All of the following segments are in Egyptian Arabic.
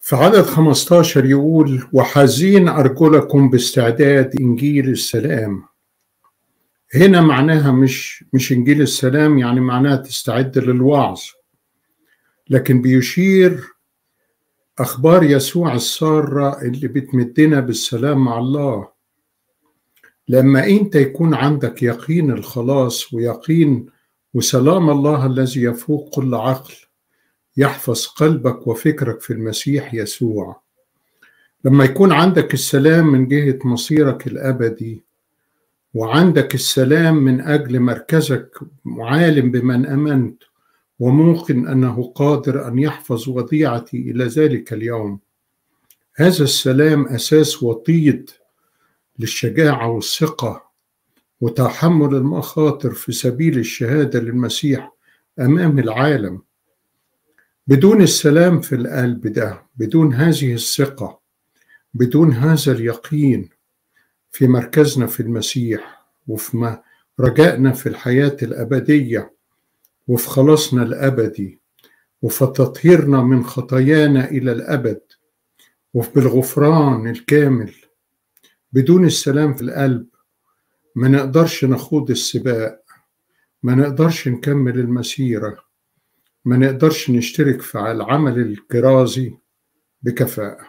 في عدد 15 يقول وحزين أرجلكم باستعداد إنجيل السلام هنا معناها مش مش إنجيل السلام يعني معناها تستعد للوعظ لكن بيشير أخبار يسوع السارة اللي بتمدنا بالسلام مع الله لما أنت يكون عندك يقين الخلاص ويقين وسلام الله الذي يفوق كل عقل يحفظ قلبك وفكرك في المسيح يسوع لما يكون عندك السلام من جهة مصيرك الأبدي وعندك السلام من أجل مركزك معالم بمن أمنت وموقن أنه قادر أن يحفظ وضيعتي إلى ذلك اليوم هذا السلام أساس وطيد للشجاعة والثقة وتحمل المخاطر في سبيل الشهادة للمسيح أمام العالم بدون السلام في القلب ده بدون هذه الثقة بدون هذا اليقين في مركزنا في المسيح وفي رجائنا في الحياة الأبدية وفي خلاصنا الأبدي وفي تطهيرنا من خطايانا إلى الأبد وفي بالغفران الكامل بدون السلام في القلب ما نقدرش نخوض السباق ما نقدرش نكمل المسيرة ما نقدرش نشترك في العمل الكرازي بكفاءة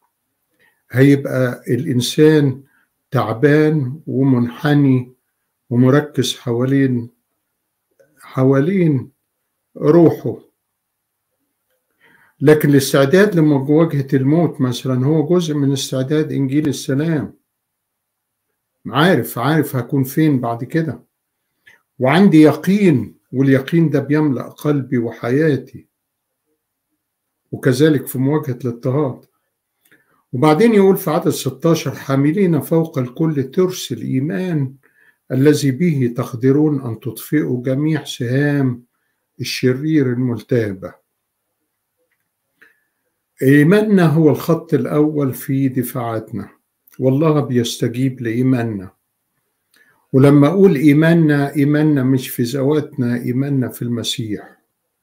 هيبقى الإنسان تعبان ومنحني ومركز حوالين حوالين روحه لكن الاستعداد لمواجهة الموت مثلا هو جزء من استعداد إنجيل السلام عارف عارف هكون فين بعد كده وعندي يقين واليقين ده بيملأ قلبي وحياتي وكذلك في مواجهة الاضطهاد وبعدين يقول في عدد 16 حاملين فوق الكل ترس الإيمان الذي به تقدرون أن تطفئوا جميع سهام الشرير الملتهبة إيماننا هو الخط الأول في دفاعاتنا والله بيستجيب لإيماننا ولما أقول إيماننا إيماننا مش في ذواتنا إيماننا في المسيح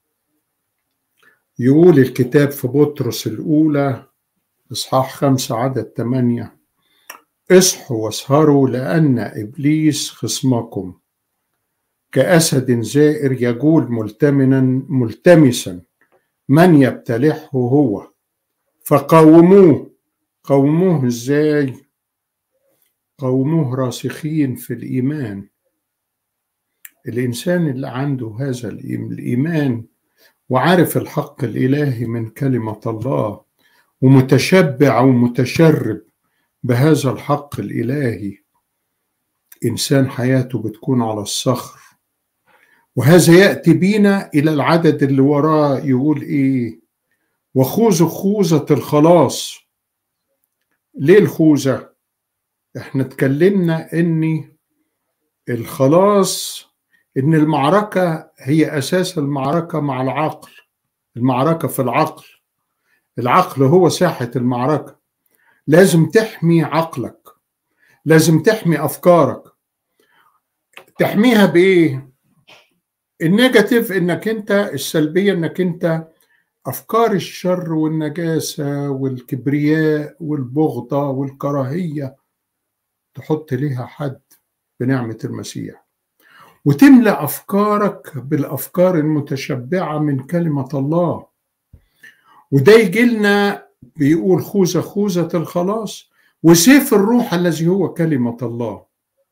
يقول الكتاب في بطرس الأولى إصحاح خمسة عدد ثمانية اصحوا واسهروا لأن إبليس خصمكم كأسد زائر يجول ملتمنا ملتمسا من يبتلعه هو فقاوموه قوموه ازاي قوموه راسخين في الإيمان الإنسان اللي عنده هذا الإيمان وعارف الحق الإلهي من كلمة الله ومتشبع ومتشرب بهذا الحق الإلهي إنسان حياته بتكون على الصخر وهذا يأتي بينا إلى العدد اللي وراه يقول إيه وخوذوا خوذة الخلاص ليه الخوذة احنا اتكلمنا ان الخلاص ان المعركة هي اساس المعركة مع العقل المعركة في العقل العقل هو ساحة المعركة لازم تحمي عقلك لازم تحمي افكارك تحميها بايه النيجاتيف انك انت السلبيه انك انت افكار الشر والنجاسه والكبرياء والبغضه والكراهيه تحط ليها حد بنعمه المسيح وتملا افكارك بالافكار المتشبعه من كلمه الله وده يجي لنا بيقول خوذه خوذه الخلاص وسيف الروح الذي هو كلمه الله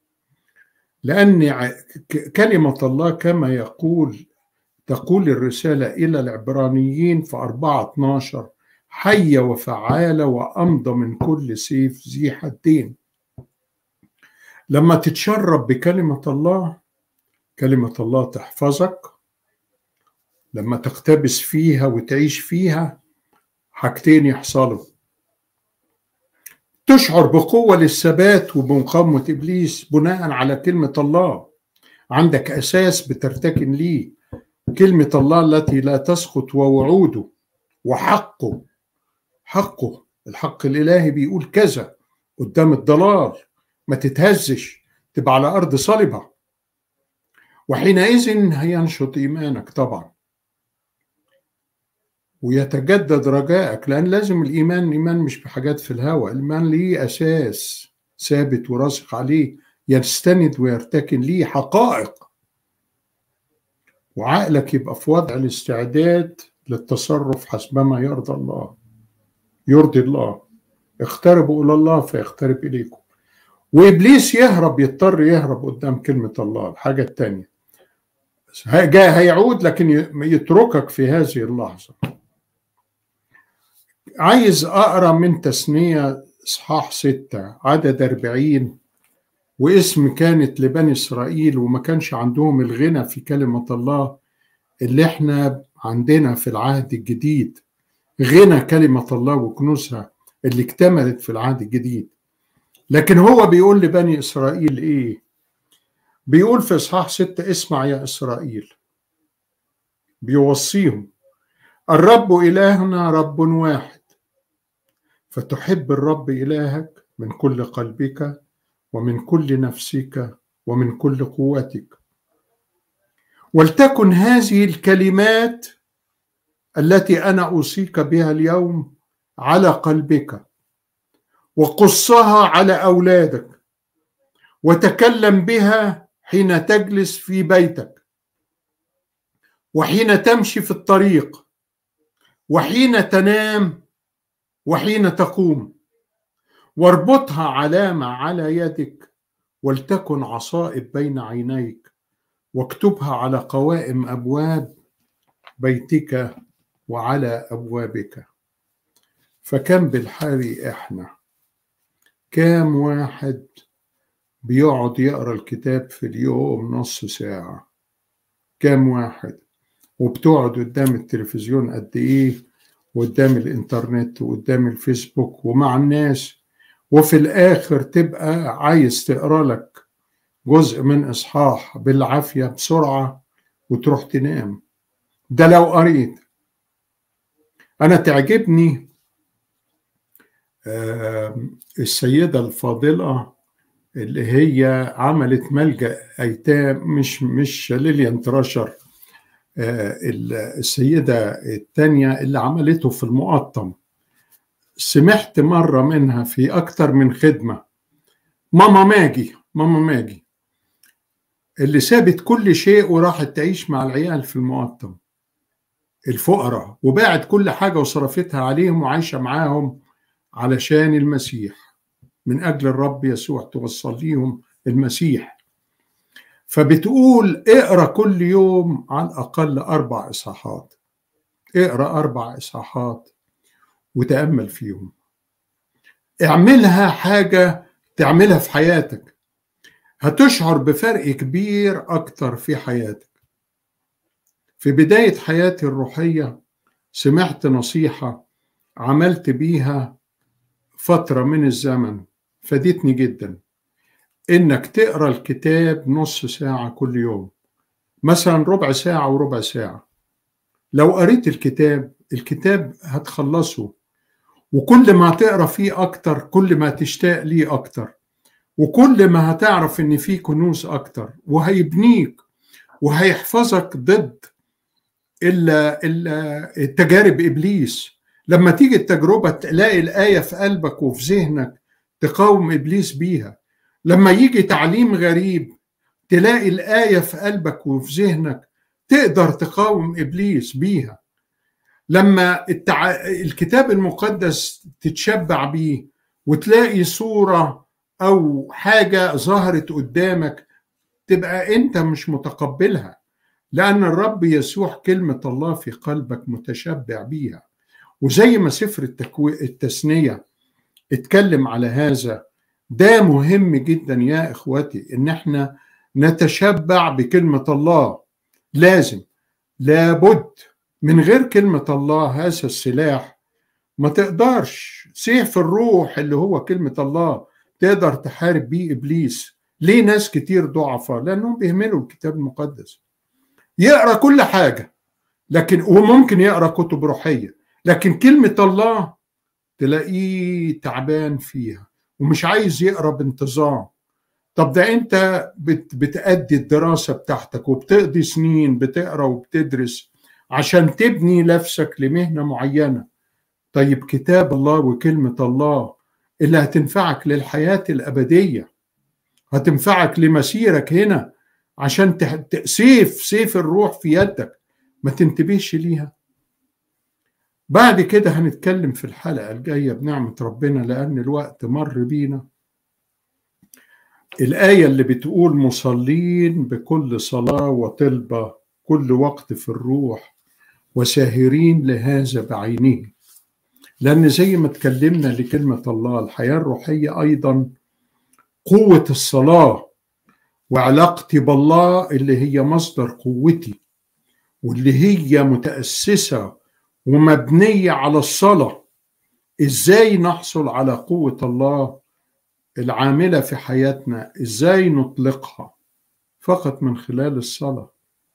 لأن كلمة الله كما يقول تقول الرسالة إلى العبرانيين في 4 12 حية وفعالة وأمضى من كل سيف ذي حدين لما تتشرب بكلمة الله كلمة الله تحفظك لما تقتبس فيها وتعيش فيها حاجتين يحصلوا تشعر بقوة للثبات وبمقاومة إبليس بناء على كلمة الله عندك أساس بترتكن ليه كلمة الله التي لا تسقط ووعوده وحقه حقه الحق الإلهي بيقول كذا قدام الضلال ما تتهزش تبقى على أرض صلبة وحينئذ هينشط إيمانك طبعا ويتجدد رجائك لأن لازم الإيمان الإيمان مش بحاجات في الهواء الإيمان ليه أساس ثابت وراسخ عليه يستند ويرتكن ليه حقائق وعقلك يبقى في وضع الاستعداد للتصرف حسبما يرضى الله يرضي الله اقتربوا إلى الله فيقترب إليكم وإبليس يهرب يضطر يهرب قدام كلمة الله الحاجة الثانية هيعود لكن يتركك في هذه اللحظة عايز أقرأ من تثنية إصحاح ستة عدد أربعين واسم كانت لبني إسرائيل وما كانش عندهم الغنى في كلمة الله اللي احنا عندنا في العهد الجديد غنى كلمة الله وكنوزها اللي اكتملت في العهد الجديد لكن هو بيقول لبني إسرائيل إيه بيقول في إصحاح ستة اسمع يا إسرائيل بيوصيهم الرب إلهنا رب واحد فتحب الرب إلهك من كل قلبك ومن كل نفسك ومن كل قوتك ولتكن هذه الكلمات التي انا اوصيك بها اليوم على قلبك وقصها على اولادك وتكلم بها حين تجلس في بيتك وحين تمشي في الطريق وحين تنام وحين تقوم واربطها علامة على يدك ولتكن عصائب بين عينيك واكتبها على قوائم أبواب بيتك وعلى أبوابك فكم بالحال إحنا كام واحد بيقعد يقرا الكتاب في اليوم نص ساعة كام واحد وبتقعد قدام التلفزيون قد إيه وقدام الإنترنت وقدام الفيسبوك ومع الناس وفي الآخر تبقى عايز تقرا لك جزء من إصحاح بالعافية بسرعة وتروح تنام ده لو قريت أنا تعجبني السيدة الفاضلة اللي هي عملت ملجأ أيتام مش مش ليليان تراشر السيدة الثانية اللي عملته في المقطم سمعت مرة منها في أكتر من خدمة ماما ماجي ماما ماجي اللي سابت كل شيء وراحت تعيش مع العيال في المقطم الفقراء وباعت كل حاجة وصرفتها عليهم وعايشة معاهم علشان المسيح من أجل الرب يسوع توصل ليهم المسيح فبتقول اقرا كل يوم على الأقل أربع إصحاحات اقرا أربع إصحاحات وتأمل فيهم اعملها حاجة تعملها في حياتك هتشعر بفرق كبير أكتر في حياتك في بداية حياتي الروحية سمعت نصيحة عملت بيها فترة من الزمن فادتني جدا إنك تقرأ الكتاب نص ساعة كل يوم مثلا ربع ساعة وربع ساعة لو قريت الكتاب الكتاب هتخلصه وكل ما تقرا فيه اكتر كل ما تشتاق ليه اكتر وكل ما هتعرف ان فيه كنوز اكتر وهيبنيك وهيحفظك ضد الا الا تجارب ابليس لما تيجي التجربه تلاقي الايه في قلبك وفي ذهنك تقاوم ابليس بيها لما يجي تعليم غريب تلاقي الايه في قلبك وفي ذهنك تقدر تقاوم ابليس بيها لما التع... الكتاب المقدس تتشبع بيه وتلاقي صورة أو حاجة ظهرت قدامك تبقى أنت مش متقبلها لأن الرب يسوع كلمة الله في قلبك متشبع بيها وزي ما سفر التكوي... التثنية اتكلم على هذا ده مهم جدا يا إخوتي إن احنا نتشبع بكلمة الله لازم لابد من غير كلمة الله هذا السلاح ما تقدرش سيف الروح اللي هو كلمة الله تقدر تحارب بيه إبليس ليه ناس كتير ضعفاء لأنهم بيهملوا الكتاب المقدس يقرأ كل حاجة لكن وممكن يقرأ كتب روحية لكن كلمة الله تلاقيه تعبان فيها ومش عايز يقرأ بانتظام طب ده انت بت بتأدي الدراسة بتاعتك وبتقضي سنين بتقرأ وبتدرس عشان تبني نفسك لمهنة معينة طيب كتاب الله وكلمة الله اللي هتنفعك للحياة الأبدية هتنفعك لمسيرك هنا عشان سيف سيف الروح في يدك ما تنتبهش ليها بعد كده هنتكلم في الحلقة الجاية بنعمة ربنا لأن الوقت مر بينا الآية اللي بتقول مصلين بكل صلاة وطلبة كل وقت في الروح وساهرين لهذا بعينه لأن زي ما اتكلمنا لكلمة الله الحياة الروحية أيضا قوة الصلاة وعلاقتي بالله اللي هي مصدر قوتي واللي هي متأسسة ومبنية على الصلاة ازاي نحصل على قوة الله العاملة في حياتنا ازاي نطلقها فقط من خلال الصلاة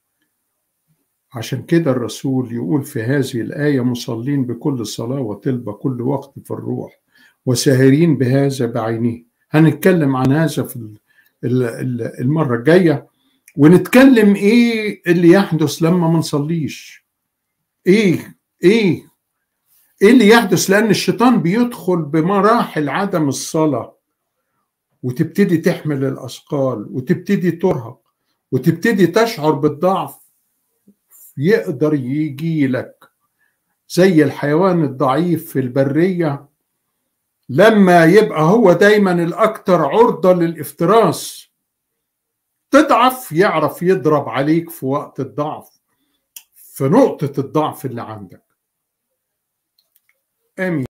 عشان كده الرسول يقول في هذه الآية مصلين بكل صلاة وطلبة كل وقت في الروح وساهرين بهذا بعينه هنتكلم عن هذا في المرة الجاية ونتكلم ايه اللي يحدث لما ما نصليش ايه ايه ايه اللي يحدث لان الشيطان بيدخل بمراحل عدم الصلاه وتبتدي تحمل الاثقال وتبتدي ترهق وتبتدي تشعر بالضعف يقدر يجي لك زي الحيوان الضعيف في البريه لما يبقى هو دايما الاكثر عرضه للافتراس تضعف يعرف يضرب عليك في وقت الضعف في نقطه الضعف اللي عندك امين